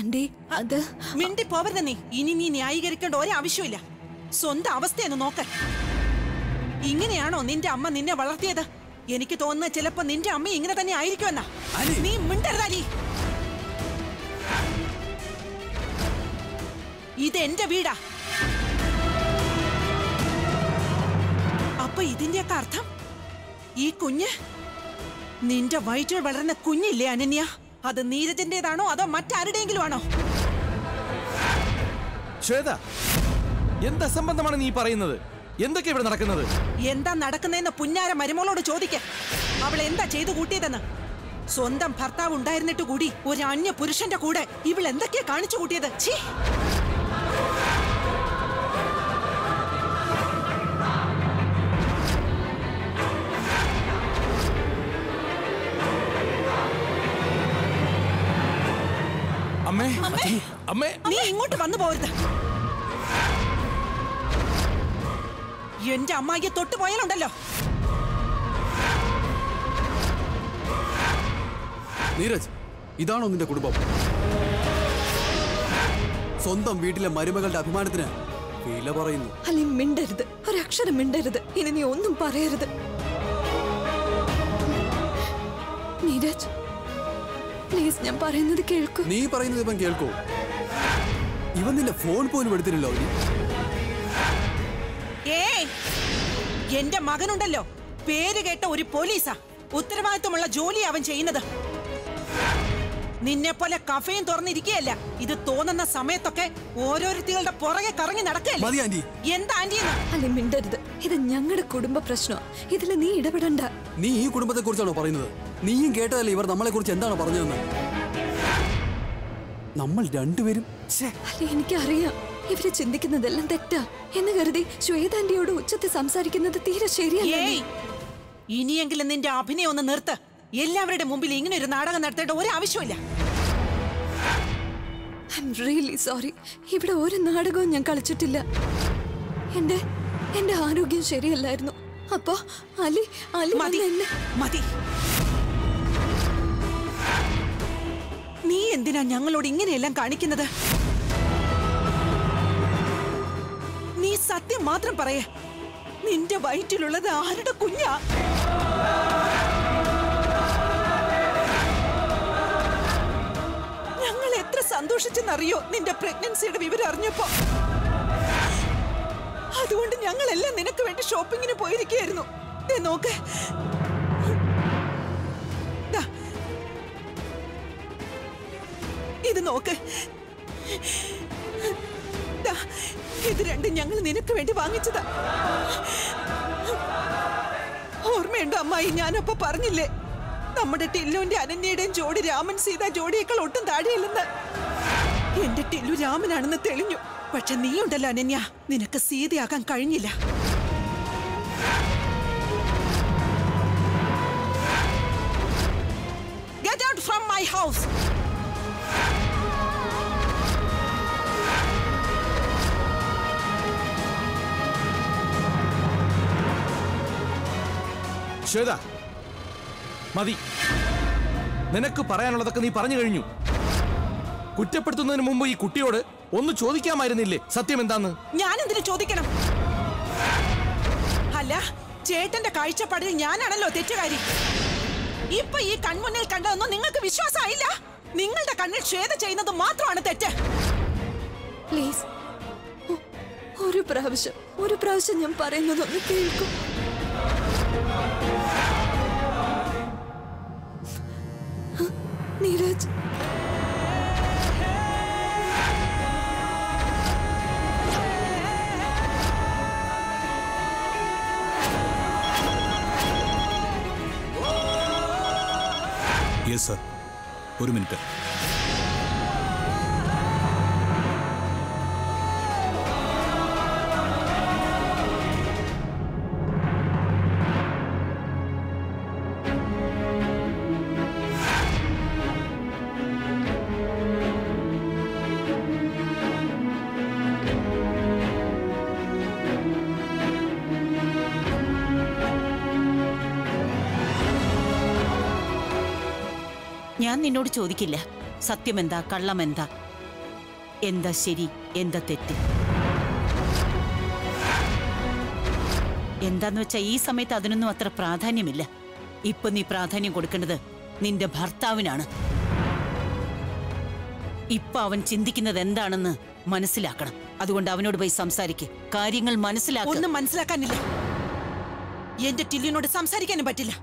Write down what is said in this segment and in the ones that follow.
Anti അത് മിണ്ടി പോവരുത് നീ ഇനി നീ ന്യായീകരിക്കേണ്ട ഒരാവശ്യമില്ല സ്വന്തം അവസ്ഥയെന്ന് നോക്ക ഇങ്ങനെയാണോ നിന്റെ അമ്മ നിന്നെ വളർത്തിയത് എനിക്ക് തോന്നുന്നത് ചിലപ്പോ നിന്റെ അമ്മ ഇങ്ങനെ തന്നെ ആയിരിക്കുമെന്നാ അലി. നീ മിണ്ടരുത് അലി ഇത് എന്റെ വീടാ അപ്പൊ ഇതിന്റെയൊക്കെ അർത്ഥം ഈ കുഞ്ഞ് നിന്റെ വയറ്റിൽ വളർന്ന കുഞ്ഞില്ലേ അനന്യ അത് നീരജന്റേതാണോ അതോ മറ്റാരുടെയെങ്കിലും ആണോ ശ്വേത എന്ത് അസംബന്ധമാണ് നീ പറയുന്നത് എന്തൊക്കെ ഇവിടെ നടക്കുന്നത് എന്താ നടക്കുന്നതെന്ന് പുന്നാര മരുമോളോട് ചോദിക്ക അവൾ എന്താ ചെയ്തു കൂട്ടിയതെന്ന് സ്വന്തം ഭർത്താവ് ഉണ്ടായിരുന്നിട്ട് കൂടി ഒരു അന്യ പുരുഷന്റെ കൂടെ ഇവൾ എന്തൊക്കെയാ കാണിച്ചു കൂട്ടിയത് ഛീ അമ്മേ അമ്മേ നീ ഇങ്ങോട്ട് വന്നു പോരുത് എന്റെ അമ്മായിയെ തൊട്ടു പോയാലുണ്ടല്ലോ നീരജ് ഇതാണോ നിന്റെ കുടുംബം സ്വന്തം വീട്ടിലെ മരുമകളുടെ അഭിമാനത്തിന് വില പറയുന്നു അല്ലെ മിണ്ടരുത് ഒരക്ഷരം മിണ്ടരുത് ഇനി നീ ഒന്നും പറയരുത് നീരജ് പ്ലീസ് ഞാൻ പറയുന്നത് കേൾക്കൂ നീ പറയുന്നത് ഇവൻ കേൾക്കൂ ഇവൻ നിന്റെ ഫോൺ പോലും എടുത്തില്ലല്ലോ അവന്. ഏയ് എന്റെ മകനുണ്ടല്ലോ പേര് കേട്ട ഒരു പോലീസാ ഉത്തരവാദിത്വമുള്ള ജോലി അവൻ ചെയ്യുന്നത് നിന്നെ പോലെ കഫയും തുറന്നിരിക്കുകയല്ല ഇത് തോന്നുന്ന സമയത്തൊക്കെ ഓരോരുത്തികളുടെ പുറകെ കറങ്ങി നടക്കല്ലേ മതി ആന്റി എന്താ ആന്റിന്ന് അല്ലെ മിണ്ടരുത് ഇത് ഞങ്ങളുടെ കുടുംബ പ്രശ്നമാണ് ഇതിൽ നീ ഇടപെടണ്ട നീ ഈ കുടുംബത്തെ കുറിച്ചാണോ പറയുന്നത് നീയും കേട്ടതല്ലേ ഇവർ നമ്മളെ കുറിച്ച് എന്താണ് പറഞ്ഞതെന്ന് നമ്മൾ രണ്ടുപേരും ഛേ, അല്ലെ എനിക്കറിയാം ഇവര് ചിന്തിക്കുന്നതെല്ലാം തെറ്റാ എന്ന് കരുതി ശ്വേതാന്റിയോട് ഉച്ചത്തിൽ സംസാരിക്കുന്നത് തീരെ ശരിയല്ല ഏയ് ഇനിയെങ്കിലും നിന്റെ അഭിനയം ഒന്ന് നിർത്ത് എല്ലാവരുടെ മുമ്പിൽ ഇങ്ങനെ ഒരു നാടകം നടത്തേണ്ട ഒരു ആവശ്യമില്ല ഐ എം റിയലി സോറി ഇവിടെ ഒരു നാടകവും ഞാൻ കളിച്ചിട്ടില്ല എന്റെ എന്റെ ആരോഗ്യം ശരിയല്ലായിരുന്നു അപ്പോ അലി അലി മതി വന്ന് എന്നെ മതി നീ എന്തിനാ ഞങ്ങളോട് ഇങ്ങനെയെല്ലാം കാണിക്കുന്നത് നീ സത്യം മാത്രം പറയേ നിന്റെ വയറ്റിലുള്ളത് ആരുടെ കുഞ്ഞാ ഞങ്ങൾ എത്ര സന്തോഷിച്ചെന്നറിയോ നിന്റെ പ്രഗ്നൻസിയുടെ വിവരം അറിഞ്ഞപ്പോ അതുകൊണ്ട് ഞങ്ങളെല്ലാം നിനക്ക് വേണ്ടി ഷോപ്പിങ്ങിന് പോയിരിക്കുകയായിരുന്നു ദേ നോക്ക് ദാ. ഇത് നോക്ക് ദാ, ഇത് രണ്ടും ഞങ്ങൾ നിനക്ക് വേണ്ടി വാങ്ങിച്ചതാ ഓർമ്മയുണ്ടോ അമ്മായി ഞാനപ്പോ പറഞ്ഞില്ലേ നമ്മുടെ ടില്ലുവിന്റെ അനന്യയുടെയും ജോഡി രാമൻ സീത ജോഡിയേക്കാൾ ഒട്ടും താഴെയല്ലെന്ന് എന്റെ ടില്ലു രാമനാണെന്ന് തെളിഞ്ഞു പക്ഷെ നീ ഉണ്ടല്ലോ അനന്യ നിനക്ക് സീതയാകാൻ കഴിഞ്ഞില്ല Get out from my house! Shweta മതി നിനക്ക് പറയാനുള്ളതൊക്കെ നീ പറഞ്ഞു കഴിഞ്ഞു കുറ്റപ്പെടുത്തുന്നതിന് മുമ്പ് ഈ കുട്ടിയോട് ഒന്ന് ചോദിക്കാമായിരുന്നില്ലേ സത്യം എന്താന്ന് ഞാൻ എന്തിനു ചോദിക്കണം അല്ല ചേട്ടന്റെ കാഴ്ചപ്പാടിൽ ഞാനാണല്ലോ തെറ്റുകാരി ഇപ്പൊ ഈ കൺമുന്നിൽ കണ്ടതൊന്നും നിങ്ങൾക്ക് വിശ്വാസമായില്ല നിങ്ങളുടെ കണ്ണിൽ ഛേദ ചെയ്യുന്നത് മാത്രമാണ് തെറ്റ് പ്ലീസ് ഒരു പ്രാവശ്യം ഒരു പ്രാവശ്യം ഞാൻ പറയുന്നതൊന്ന് കേൾക്കും നീരജ് യെസ് സർ ഒരു മിനിറ്റ് ഞാൻ നിന്നോട് ചോദിക്കില്ല സത്യമെന്താ കള്ളമെന്താ എന്താ ശരി എന്താ തെറ്റ് എന്താന്ന് വെച്ചാ ഈ സമയത്ത് അതിനൊന്നും അത്ര പ്രാധാന്യമില്ല ഇപ്പൊ നീ പ്രാധാന്യം കൊടുക്കേണ്ടത് നിന്റെ ഭർത്താവിനാണ് ഇപ്പൊ അവൻ ചിന്തിക്കുന്നത് എന്താണെന്ന് മനസ്സിലാക്കണം അതുകൊണ്ട് അവനോട് പോയി സംസാരിക്ക് കാര്യങ്ങൾ മനസ്സിലാക്കണം ഒന്നും മനസ്സിലാക്കാനില്ല എന്റെ ടില്ലിനോട് സംസാരിക്കാനും പറ്റില്ല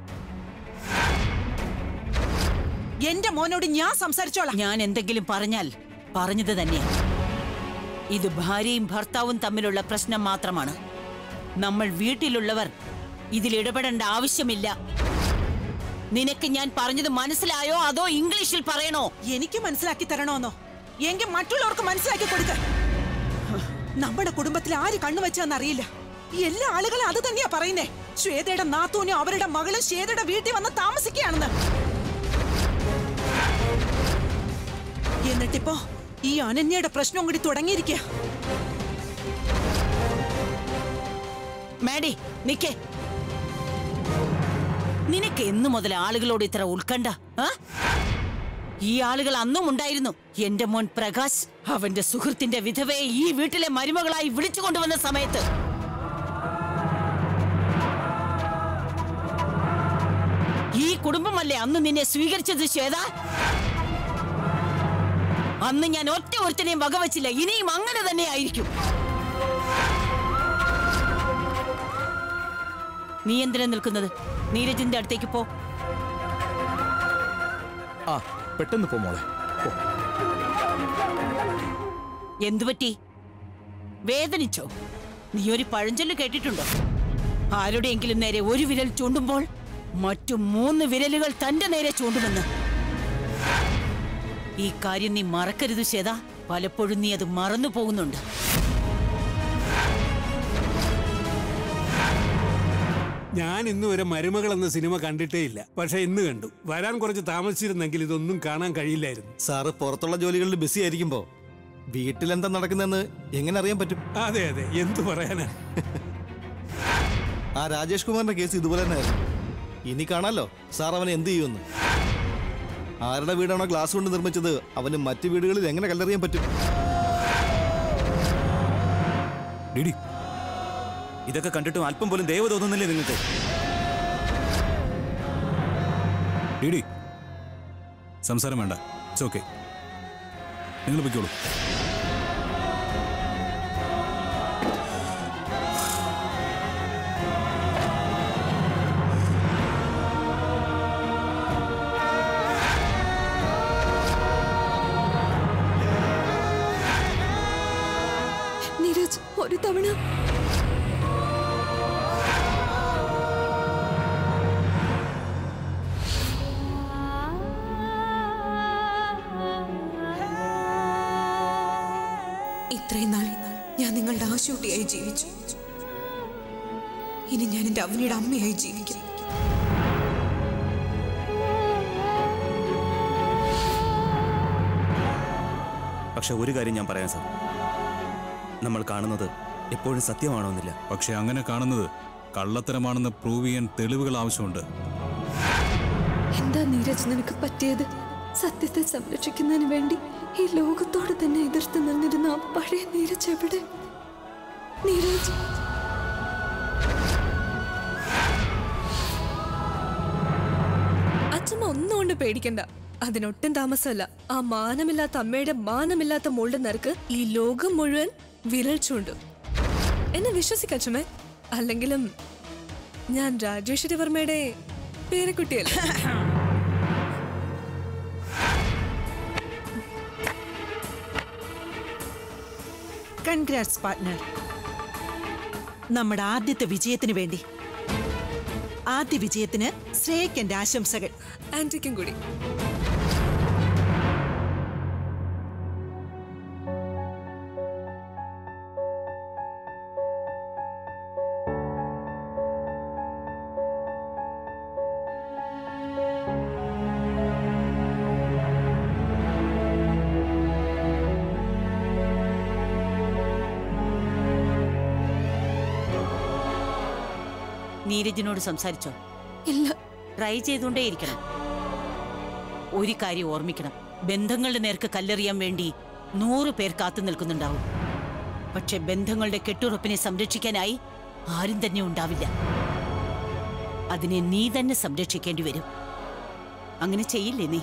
എന്റെ മോനോട് ഞാൻ സംസാരിച്ചോളാം ഞാൻ എന്തെങ്കിലും പറഞ്ഞാൽ പറഞ്ഞത് തന്നെ ഇത് ഭാര്യയും ഭർത്താവും തമ്മിലുള്ള പ്രശ്നം മാത്രമാണ് നമ്മൾ വീട്ടിലുള്ളവർ ഇതിൽ ഇടപെടേണ്ട ആവശ്യമില്ല നിനക്ക് ഞാൻ പറഞ്ഞത് മനസ്സിലായോ അതോ ഇംഗ്ലീഷിൽ പറയണോ എനിക്ക് മനസ്സിലാക്കി തരണോന്നോ എങ്കിൽ മറ്റുള്ളവർക്ക് മനസ്സിലാക്കി കൊടുക്ക നമ്മുടെ കുടുംബത്തിൽ ആര് കണ്ണു വെച്ചെന്നറിയില്ല എല്ലാ ആളുകളും അത് തന്നെയാ പറയുന്നേ ശ്വേതയുടെ നാത്തൂനും അവരുടെ മകളും ശ്വേതയുടെ വീട്ടിൽ വന്ന് താമസിക്കുകയാണെന്ന് എന്നിട്ടിപ്പോ ഈ അനന്യയുടെ പ്രശ്നം കൂടി തുടങ്ങിയിരിക്കുക മാഡി നിക്കേ നിനക്ക് എന്നു മുതൽ ആളുകളോട് ഇത്ര ഉത്കണ്ഠ ആ? ഈ ആളുകൾ അന്നും ഉണ്ടായിരുന്നു എന്റെ മോൻ പ്രകാശ് അവന്റെ സുഹൃത്തിന്റെ വിധവയെ ഈ വീട്ടിലെ മരുമകളായി വിളിച്ചു കൊണ്ടുവന്ന സമയത്ത് ഈ കുടുംബമല്ലേ അന്ന് നിന്നെ സ്വീകരിച്ചത് ശ്വേത അന്ന് ഞാൻ ഒറ്റ ഒരുത്തനെയും വകവച്ചില്ല ഇനിയും അങ്ങനെ തന്നെ ആയിരിക്കും നീ എന്തിനാ നിൽക്കുന്നത് നീരജിന്റെ അടുത്തേക്ക് പോ ആ പെട്ടെന്ന് പോ മോളെ പോ. എന്തുപറ്റി വേദനിച്ചോ നീ ഒരു പഴഞ്ചൊല്ല് കേട്ടിട്ടുണ്ടോ ആരുടെയെങ്കിലും നേരെ ഒരു വിരൽ ചൂണ്ടുമ്പോൾ മറ്റു മൂന്ന് വിരലുകൾ തന്റെ നേരെ ചൂണ്ടുമെന്ന് ഈ കാര്യം നീ മറക്കരുത് ശ്വേത പലപ്പോഴും നീ അത് മറന്നു പോകുന്നുണ്ട് ഞാൻ ഇന്ന് വരെ മരുമകൾ എന്ന സിനിമ കണ്ടിട്ടേ ഇല്ല പക്ഷെ ഇന്ന് കണ്ടു വരാൻ കുറച്ച് താമസിച്ചിരുന്നെങ്കിൽ ഇതൊന്നും കാണാൻ കഴിയില്ലായിരുന്നു സാറ് പുറത്തുള്ള ജോലികളിൽ ബിസി ആയിരിക്കുമ്പോ വീട്ടിലെന്താ നടക്കുന്നതെന്ന് എങ്ങനെ അറിയാൻ പറ്റും അതെ അതെ എന്തു പറയാനാ ആ രാജേഷ് കുമാറിന്റെ കേസ് ഇതുപോലെ തന്നെ ആയിരുന്നു ഇനി കാണാലോ സാർ അവനെ എന്ത് ചെയ്യുമെന്ന് ആരുടെ വീടാണോ ഗ്ലാസ് കൊണ്ട് നിർമ്മിച്ചത് അവന് മറ്റു വീടുകളിൽ എങ്ങനെ കല്ലെറിയാൻ പറ്റും ഡിഡി ഇതൊക്കെ കണ്ടിട്ടും അല്പം പോലും ദയവ് തോന്നുന്നില്ലേ നിങ്ങൾക്ക് ഡിഡി സംസാരം വേണ്ട ഇറ്റ്സ് ഓക്കെ നിങ്ങൾ പൊയ്ക്കോളൂ നീരജ് ഒരു തവണ ഇത്രയും നാൾ ഞാൻ നിങ്ങളുടെ ആശൂട്ടിയായി ജീവിച്ചു ഇനി ഞാൻ എന്റെ അവനിയുടെ അമ്മയായി ജീവിക്കും പക്ഷെ ഒരു കാര്യം ഞാൻ പറയാം സാർ നമ്മൾ കാണുന്നത് എപ്പോഴും സത്യമാണോന്നില്ല പക്ഷെ അങ്ങനെ കാണുന്നത് കള്ളത്തരമാണെന്ന് പ്രൂവ് ചെയ്യാൻ തെളിവുകൾ ആവശ്യമുണ്ട് എന്താ നീരജ് നിനക്ക് പറ്റിയത് സത്യത്തെ സംരക്ഷിക്കുന്നതിന് വേണ്ടി ഈ ലോകത്തോട് തന്നെ എതിർത്ത് നിന്നിരുന്ന ആ പഴയ നീരജ് എവിടെ നീരജ് അച്ഛമ്മ ഒന്നും കൊണ്ട് പേടിക്കണ്ട അതിനൊട്ടും താമസമല്ല ആ മാനമില്ലാത്ത അമ്മയുടെ മാനമില്ലാത്ത മോളുടെ നറുക്ക് ഈ ലോകം മുഴുവൻ വിരൽ ചൂണ്ടും എന്നെ വിശ്വസിക്കച്ചമ്മേ അല്ലെങ്കിലും ഞാൻ രാജേശ്വരി വർമ്മയുടെ പേരക്കുട്ടിയല്ല കൺഗ്രാറ്റ്സ് പാർട്ട്ണർ നമ്മുടെ ആദ്യത്തെ വിജയത്തിന് വേണ്ടി ആദ്യ വിജയത്തിന് ശ്രേയക്ക് എന്റെ ആശംസകൾ ആന്റിക്കും കൂടി നീരജിനോട് സംസാരിച്ചോ ഇല്ല ട്രൈ ചെയ്തുകൊണ്ടേയിരിക്കണം ഒരു കാര്യം ഓർമ്മിക്കണം ബന്ധങ്ങളുടെ നേർക്ക് കല്ലെറിയാൻ വേണ്ടി നൂറ് പേർ കാത്തു നിൽക്കുന്നുണ്ടാവും പക്ഷെ ബന്ധങ്ങളുടെ കെട്ടുറപ്പിനെ സംരക്ഷിക്കാനായി ആരും തന്നെ ഉണ്ടാവില്ല അതിനെ നീ തന്നെ സംരക്ഷിക്കേണ്ടി വരും അങ്ങനെ ചെയ്യില്ലേ നീ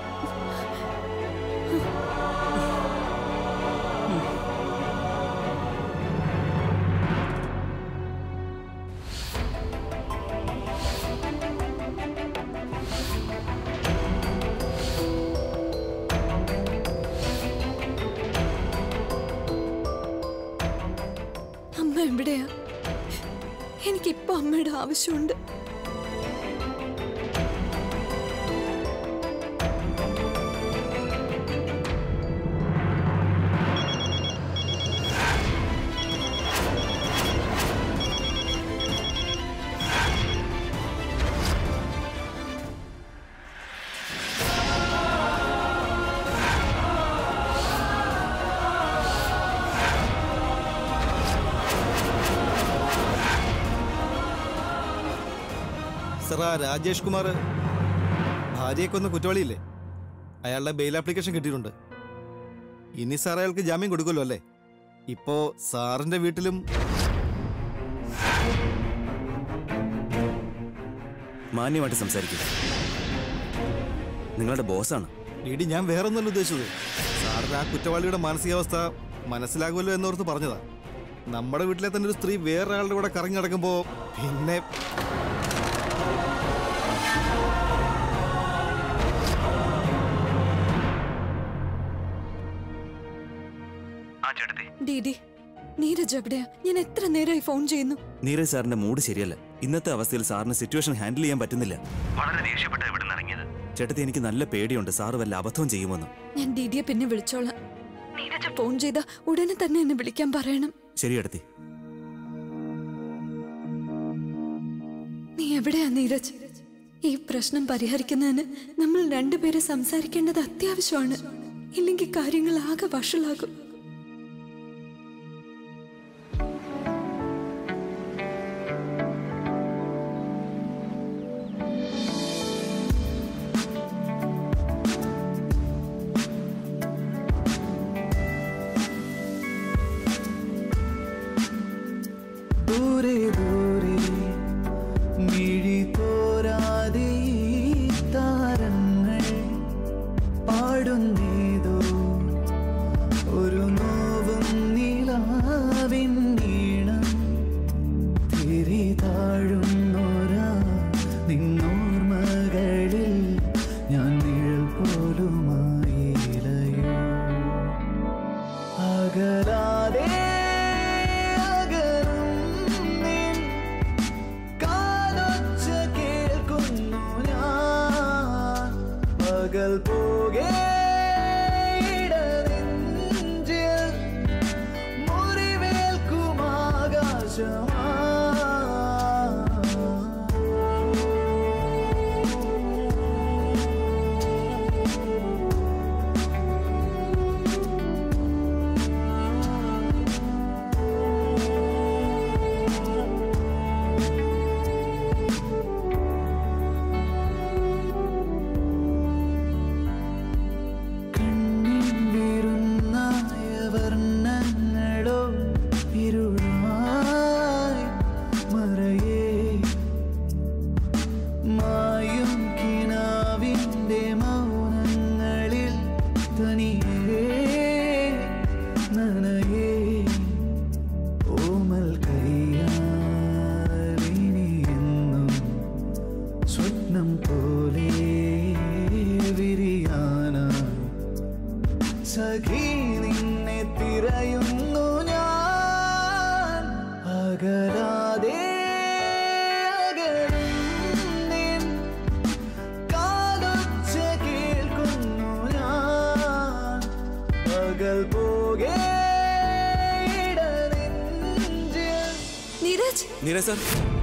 അമ്മ എവിടെയാ എനിക്കിപ്പോ അമ്മയുടെ ആവശ്യമുണ്ട് സർ ആ രാജേഷ് കുമാർ ഭാര്യയെ കൊന്ന കുറ്റവാളിയില്ലേ അയാളുടെ ബെയിൽ ആപ്ലിക്കേഷൻ കിട്ടിയിട്ടുണ്ട് ഇനി സാർ അയാൾക്ക് ജാമ്യം കൊടുക്കുമല്ലോ അല്ലേ ഇപ്പോ സാറിന്റെ വീട്ടിലും മാന്യമായിട്ട് സംസാരിക്കുക നിങ്ങളുടെ ബോസാണ് ഡി ഞാൻ വേറെ ഒന്നല്ല ഉദ്ദേശിച്ചത് സാറിന് ആ കുറ്റവാളിയുടെ മാനസികാവസ്ഥ മനസ്സിലാകുമല്ലോ എന്നോർത്ത് പറഞ്ഞതാ നമ്മുടെ വീട്ടിലെ തന്നെ ഒരു സ്ത്രീ വേറൊരാളുടെ കൂടെ കറങ്ങി നടക്കുമ്പോ പിന്നെ ഡീഡി നീരജ് എവിടെയാ ഞാൻ എത്ര നേരമായി ഫോൺ ചെയ്യുന്നു നീരജ് സാറിന്റെ മൂഡ് ശരിയല്ല ഇന്നത്തെ അവസ്ഥയിൽ സാറിന് സിറ്റുവേഷൻ ഹാൻഡിൽ ചെയ്യാൻ പറ്റുന്നില്ല വളരെ ദേഷ്യപ്പെട്ട ഇവിടെ ഇറങ്ങിയത് ചേട്ടത്തി എനിക്ക് നല്ല പേടിയുണ്ട് സാറ് വല്ല അബദ്ധവും ചെയ്യുമെന്ന് ഞാൻ ഡീഡിയെ പിന്നെ വിളിച്ചോളാം നീരജ് ഫോൺ ചെയ്ത ഉടനെ തന്നെ എന്നെ വിളിക്കാൻ പറയണം ശരി അടുത്തി നീ എവിടെയാ നീരജ് ഈ പ്രശ്നം പരിഹരിക്കുന്നതിന് നമ്മൾ രണ്ടുപേരെ സംസാരിക്കേണ്ടത് അത്യാവശ്യമാണ് ഇല്ലെങ്കിൽ കാര്യങ്ങൾ ആകെ വഷളാകും ദൂരെ ദൂരെ മിഴി തോരാതെ ഈ താരങ്ങൾ പാടുന്നേതോ ഒരു നോവും നിലാവിൻ നീണം തിരി താഴുന്നോരാ നിന്നോർമകളിൽ ഞാൻ നിഴൽ പോലുമായിലയോ അകലാതെ അകലും നിൻ കാലൊച്ച കേൾക്കുന്നു ഞാൻ പകൽ പോകെ ഇടനെഞ്ചിൽ മുറിവേൽക്കും ആകാശമാ കണ്ണിൻ വിരുന്നായ വർണ്ണങ്ങളോ ഇരുളായി മറയേ മായും കിനാവിൻ്റെ മൗനങ്ങളിൽ തനിയേ നനയേ ഓമൽ കയ്യാലിനിയെന്നും സ്വപ്നം പോലെ വിരിയാനായി സഖി നിന്നെ തിരയുന്നു ഞാൻ അകലാതെ അകലും നിൻ കാലൊച്ച കേൾക്കുന്നു ഞാൻ പകൽ പോകെ ഇടനെഞ്ചിൽ നീരജ് നീരജ് സാർ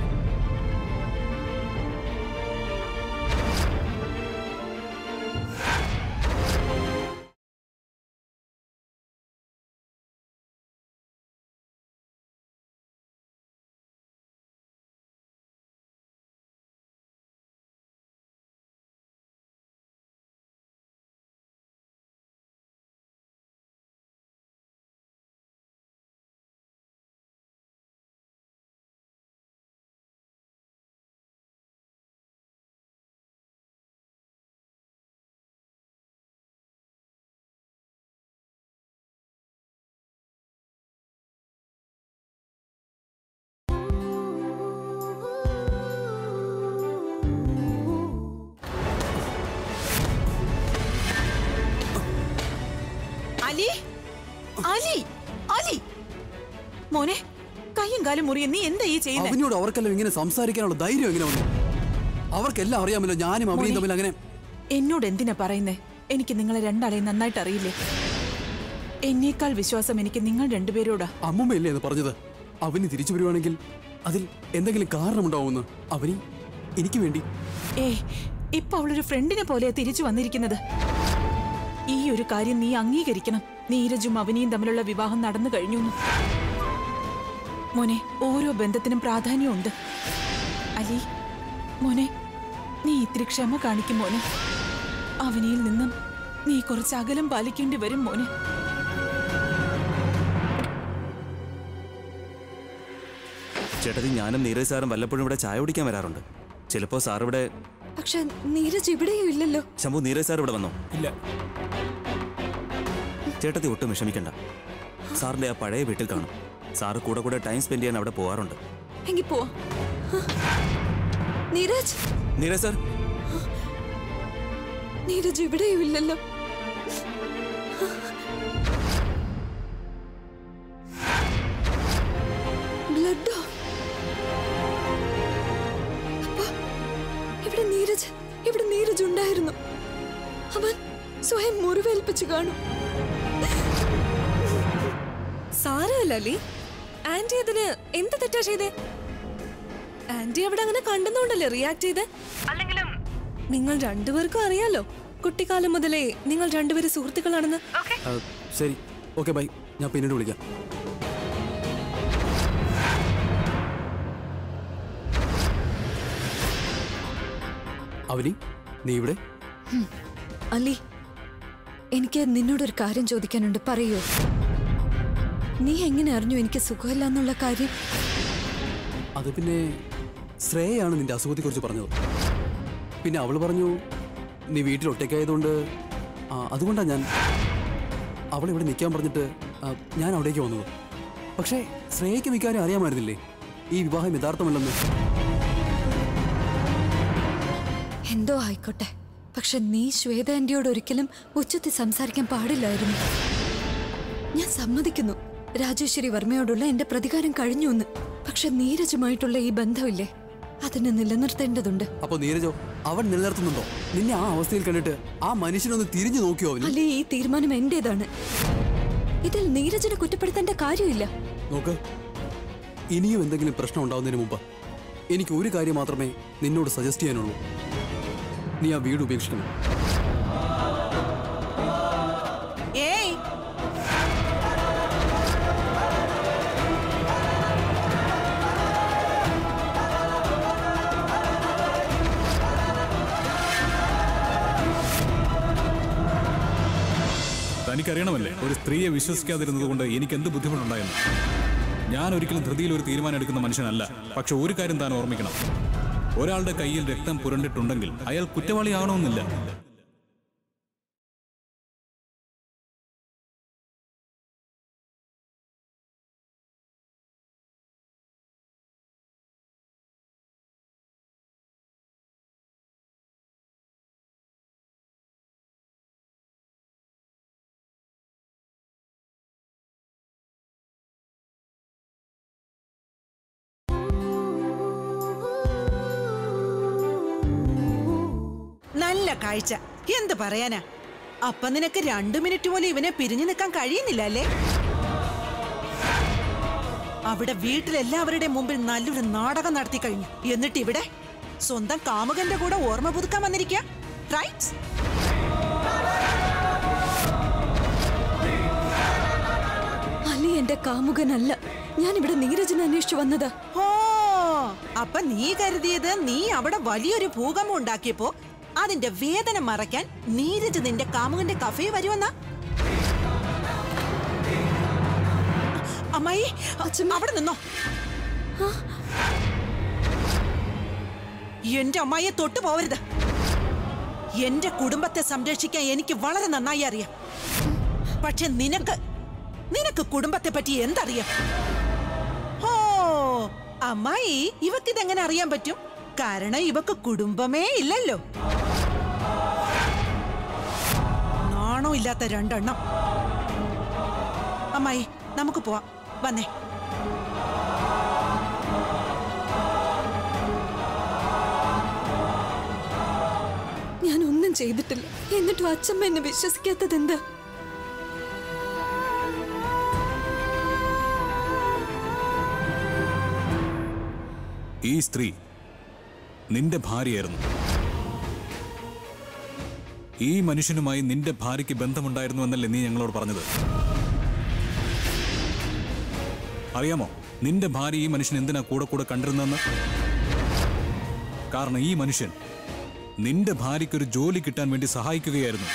അലി അലി അലി മോനെ കയ്യും കാലും മുറിയും നീ എന്താ ഈ ചെയ്യുന്നത് അവനോട് അവർക്കെല്ലാം ഇങ്ങനെ സംസാരിക്കാനുള്ള ധൈര്യം എങ്ങനെ വന്നു അവർക്കെല്ലാം അറിയാമല്ലോ ഞാനും അവനെയും തമ്മിൽ അങ്ങനെ എന്നോട് എന്തിനാ പറയുന്നേ എനിക്ക് നിങ്ങളെ രണ്ടാളെയും നന്നായിട്ട് അറിയില്ലേ എന്നേക്കാൾ വിശ്വാസം എനിക്ക് നിങ്ങൾ രണ്ടുപേരോടാ അമ്മുമ്മയല്ലേ എന്ന് പറഞ്ഞത് അവന് തിരിച്ചു വരുവാണെങ്കിൽ അതിൽ എന്തെങ്കിലും കാരണമുണ്ടാവുമെന്ന് അവന് എനിക്ക് വേണ്ടി ഏ ഇപ്പൊ അവളൊരു ഫ്രണ്ടിനെ പോലെ തിരിച്ചു വന്നിരിക്കുന്നത് ഈ ഒരു കാര്യം നീ അംഗീകരിക്കണം നീരജും അവനിയും തമ്മിലുള്ള വിവാഹം നടന്നു കഴിഞ്ഞു എന്ന്. മോനെ ഓരോ ബന്ധത്തിനും പ്രാധാന്യമുണ്ട് അലി മോനെ നീ ഇത്തിരി ക്ഷമ കാണിക്കും മോനെ അവനിയിൽ നിന്നും നീ കുറച്ച് അകലം പാലിക്കേണ്ടി വരും മോനെ ചേട്ടത്തി ഞാനും നീരജ് സാറും വല്ലപ്പോഴും ഇവിടെ ചായ കുടിക്കാൻ വരാറുണ്ട് ചിലപ്പോൾ സാർ ഇവിടെ പക്ഷെ നീരജ് ഇവിടെയും ഇല്ലല്ലോ ശംഭു നീരജ് സാർ ഇവിടെ വന്നോ ഇല്ല ചേട്ടത്തി ഒട്ടും വിഷമിക്കണ്ട സാറിന്റെ ആ പഴയ വീട്ടിൽ കാണും സാറ് കൂടെ കൂടെ ടൈം സ്പെൻഡ് ചെയ്യാൻ അവിടെ പോകാറുണ്ട് എങ്കി പോവാ നീരജ് നീരജ് സാർ നീരജ് ഇവിടെയും ഇല്ലല്ലോ ബ്ലഡോ അപ്പൊ ഇവിടെ നീരജ് ഇവിടെ നീരജ് ഉണ്ടായിരുന്നു അവൻ സ്വയം മുറിവേൽപ്പിച്ചു കാണും സാരമല്ല അലി ആന്റി അതിന് എന്ത് തെറ്റാ ചെയ്തേ ആന്റി അവിടെ അങ്ങനെ കണ്ടെന്നുകൊണ്ടല്ലേ റിയാക്ട് ചെയ്തേ അല്ലെങ്കിലും നിങ്ങൾ രണ്ടുപേർക്കും അറിയാലോ കുട്ടിക്കാലം മുതലേ നിങ്ങൾ രണ്ടുപേരും സുഹൃത്തുക്കളാണെന്ന് ആ, ശരി ഓക്കെ ബൈ ഞാൻ പിന്നീട് വിളിക്കാം അവനി നീ ഇവിടെ ഹും. അലി എനിക്ക് നിന്നോടൊരു കാര്യം ചോദിക്കാനുണ്ട് പറയൂ നീ എങ്ങനെ അറിഞ്ഞു എനിക്ക് സുഖമില്ല എന്നുള്ള കാര്യം അത് പിന്നെ ശ്രേയയാണ് നിന്റെ അസുഖത്തെക്കുറിച്ച് പറഞ്ഞത് പിന്നെ അവൾ പറഞ്ഞു നീ വീട്ടിൽ ഒറ്റയ്ക്കായതുകൊണ്ട് ആ, അതുകൊണ്ടാണ് ഞാൻ അവൾ ഇവിടെ നിൽക്കാൻ പറഞ്ഞിട്ട് ആ, ഞാൻ അവിടേക്ക് വന്നത് പക്ഷേ ശ്രേയയ്ക്ക് മിക്കാരും അറിയാമായിരുന്നില്ലേ ഈ വിവാഹം യഥാർത്ഥമല്ലെന്ന് എന്തോ ആയിക്കോട്ടെ പക്ഷെ നീ ശ്വേത ആന്റിയോട് ഒരിക്കലും ഉച്ചത്തിൽ സംസാരിക്കാൻ പാടില്ലായിരുന്നു ഞാൻ സമ്മതിക്കുന്നു രാജേശ്വരി വർമ്മയോടുള്ള എന്റെ പ്രതികാരം കഴിഞ്ഞു എന്ന് പക്ഷെ നീരജുമായിട്ടുള്ള ഈ ബന്ധമില്ലേ അതിനെ നിലനിർത്തേണ്ടതുണ്ട് അപ്പൊ നീരജോ അവൻ നിലനിർത്തുന്നുണ്ടോ നിന്നെ ആ അവസ്ഥയിൽ കണ്ടിട്ട് ആ മനുഷ്യനൊന്ന് തിരിഞ്ഞു നോക്കിയോ അവന് അല്ലെ ഈ തീരുമാനം എന്റേതാണ് ഇതിൽ നീരജിനെ കുറ്റപ്പെടുത്തേണ്ട കാര്യമില്ല നോക്ക് ഇനിയും എന്തെങ്കിലും പ്രശ്നം ഉണ്ടാവുന്നതിന് മുമ്പ് എനിക്ക് ഒരു കാര്യം മാത്രമേ നിന്നോട് സജസ്റ്റ് ചെയ്യാനുള്ളൂ നീ ആ വീട് ഉപേക്ഷിക്കണം ഏയ് തനിക്കറിയണമല്ലേ ഒരു സ്ത്രീയെ വിശ്വസിക്കാതിരുന്നത് കൊണ്ട് എനിക്ക് എന്ത് ബുദ്ധിമുട്ടുണ്ടായെന്ന് ഞാൻ ഒരിക്കലും ധൃതിയിൽ ഒരു തീരുമാനം എടുക്കുന്ന മനുഷ്യനല്ല പക്ഷെ ഒരു കാര്യം താൻ ഓർമ്മിക്കണം ഒരാളുടെ കയ്യിൽ രക്തം പുരണ്ടിട്ടുണ്ടെങ്കിൽ അയാൾ കുറ്റവാളിയാകണമെന്നില്ല നല്ല കാഴ്ച എന്ത് പറയാനാ അപ്പൊ നിനക്ക് രണ്ടു മിനിറ്റ് പോലും ഇവനെ പിരിഞ്ഞു നിൽക്കാൻ കഴിയുന്നില്ല അല്ലേ അവിടെ വീട്ടിലെല്ലാവരുടെയും മുമ്പിൽ നല്ലൊരു നാടകം നടത്തി കഴിഞ്ഞു എന്നിട്ട് ഇവിടെ സ്വന്തം കാമുകന്റെ കൂടെ ഓർമ്മ പുതുക്കാൻ വന്നിരിക്കുക റൈറ്റ് അലി എന്റെ കാമുകനല്ല ഞാൻ ഇവിടെ നീരജിനെ അന്വേഷിച്ചു വന്നതാ ഓ അപ്പൊ നീ കരുതിയത് നീ അവിടെ വലിയൊരു ഭൂകമ്പം ഉണ്ടാക്കിയപ്പോ അതിന്റെ വേദന മറയ്ക്കാൻ നീരജ് നിന്റെ കാമുകന്റെ കഫേ വരുമെന്നാ അമ്മായി അവിടെ നിന്നോ എന്റെ അമ്മായിയെ തൊട്ടു പോവരുത് എന്റെ കുടുംബത്തെ സംരക്ഷിക്കാൻ എനിക്ക് വളരെ നന്നായി അറിയാം പക്ഷെ നിനക്ക് നിനക്ക് കുടുംബത്തെ പറ്റി എന്തറിയാം ഓ അമ്മായി ഇവക്കിതെങ്ങനെ അറിയാൻ പറ്റും കാരണം ഇവക്ക് കുടുംബമേ ഇല്ലല്ലോ നാണോ ഇല്ലാത്ത രണ്ടെണ്ണം അമ്മായി നമുക്ക് പോവാം വന്നേ ഞാൻ ഒന്നും ചെയ്തിട്ടില്ല എന്നിട്ടും അച്ഛമ്മ എന്നെ വിശ്വസിക്കാത്തത് എന്താ ഈ സ്ത്രീ നിന്റെ ഭാര്യയായിരുന്നു ഈ മനുഷ്യനുമായി നിന്റെ ഭാര്യയ്ക്ക് ബന്ധമുണ്ടായിരുന്നു എന്നല്ലേ നീ ഞങ്ങളോട് പറഞ്ഞത് അറിയാമോ നിന്റെ ഭാര്യ ഈ മനുഷ്യൻ എന്തിനാ കൂടെ കൂടെ കണ്ടിരുന്നെന്ന് കാരണം ഈ മനുഷ്യൻ നിന്റെ ഭാര്യയ്ക്ക് ഒരു ജോലി കിട്ടാൻ വേണ്ടി സഹായിക്കുകയായിരുന്നു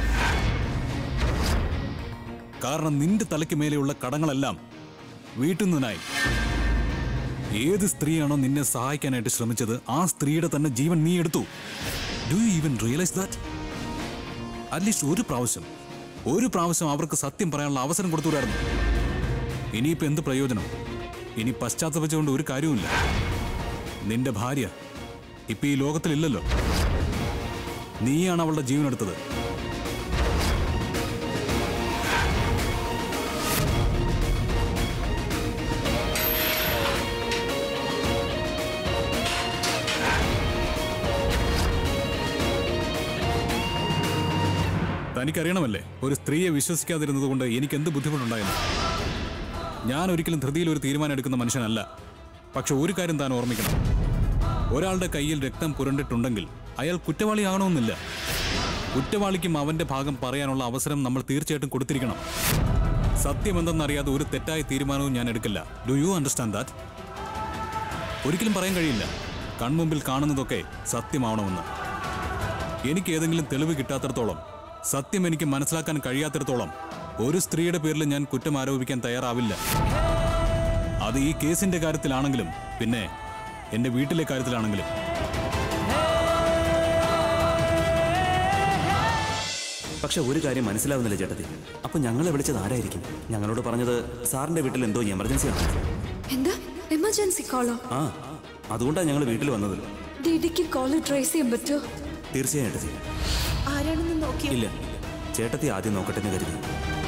കാരണം നിന്റെ തലയ്ക്ക് മേലെയുള്ള കടങ്ങളെല്ലാം വീട്ടിൽ നിന്നായി ഏത് സ്ത്രീയാണോ നിന്നെ സഹായിക്കാനായിട്ട് ശ്രമിച്ചത് ആ സ്ത്രീയുടെ തന്നെ ജീവൻ നീ എടുത്തു do you even realize that at least ഒരു പ്രാവശ്യം ഒരു പ്രാവശ്യം അവർക്ക് സത്യം പറയാനുള്ള അവസരം കൊടുത്തുകൂടായിരുന്നു ഇനിയിപ്പോ എന്ത് പ്രയോജനം ഇനി പശ്ചാത്തപിച്ചുകൊണ്ട് ഒരു കാര്യവുമില്ല നിന്റെ ഭാര്യ ഇപ്പൊ ഈ ലോകത്തിലില്ലല്ലോ നീയാണ് അവളുടെ ജീവൻ എടുത്തത് തനിക്കറിയണമല്ലേ ഒരു സ്ത്രീയെ വിശ്വസിക്കാതിരുന്നത് കൊണ്ട് എനിക്ക് എന്ത് ബുദ്ധിമുട്ടുണ്ടായിരുന്നു ഞാൻ ഒരിക്കലും ധൃതിയിൽ ഒരു തീരുമാനം എടുക്കുന്ന മനുഷ്യനല്ല പക്ഷെ ഒരു കാര്യം താൻ ഓർമ്മിക്കണം ഒരാളുടെ കയ്യിൽ രക്തം പുരണ്ടിട്ടുണ്ടെങ്കിൽ അയാൾ കുറ്റവാളിയാകണമെന്നില്ല കുറ്റവാളിക്കും അവന്റെ ഭാഗം പറയാനുള്ള അവസരം നമ്മൾ തീർച്ചയായിട്ടും കൊടുത്തിരിക്കണം സത്യമെന്തെന്നറിയാതെ ഒരു തെറ്റായ തീരുമാനവും ഞാൻ എടുക്കില്ല ഡു യു അണ്ടർസ്റ്റാൻഡ് ദാറ്റ് ഒരിക്കലും പറയാൻ കഴിയില്ല കൺമുമ്പിൽ കാണുന്നതൊക്കെ സത്യമാവണമെന്ന് എനിക്ക് ഏതെങ്കിലും തെളിവ് കിട്ടാത്തിടത്തോളം സത്യം എനിക്ക് മനസ്സിലാക്കാൻ കഴിയാത്തിടത്തോളം ഒരു സ്ത്രീയുടെ പേരിൽ ഞാൻ കുറ്റം ആരോപിക്കാൻ തയ്യാറാവില്ല അത് ഈ കേസിന്റെ കാര്യത്തിലാണെങ്കിലും പിന്നെ എന്റെ വീട്ടിലെ കാര്യത്തിലാണെങ്കിലും പക്ഷെ ഒരു കാര്യം മനസ്സിലാവുന്നില്ല ചേട്ടത്തി അപ്പൊ ഞങ്ങളെ വിളിച്ചത് ആരായിരിക്കും ഞങ്ങളോട് പറഞ്ഞത് സാറിന്റെ വീട്ടിൽ എന്തോ എമർജൻസി ആണ് എന്താ എമർജൻസി കോളോ ആ അതുകൊണ്ടാണ് ഞങ്ങൾ വീട്ടിൽ വന്നത് ഡിഡിക്ക് കോള് ട്രേസ് ചെയ്യാൻ പറ്റുമോ തീർച്ചയായും ചേട്ടത്തി ആരാണെന്ന് നോക്കി ഇല്ല ചേട്ടത്തി ആദ്യം നോക്കട്ടെ എന്ന് കരുതി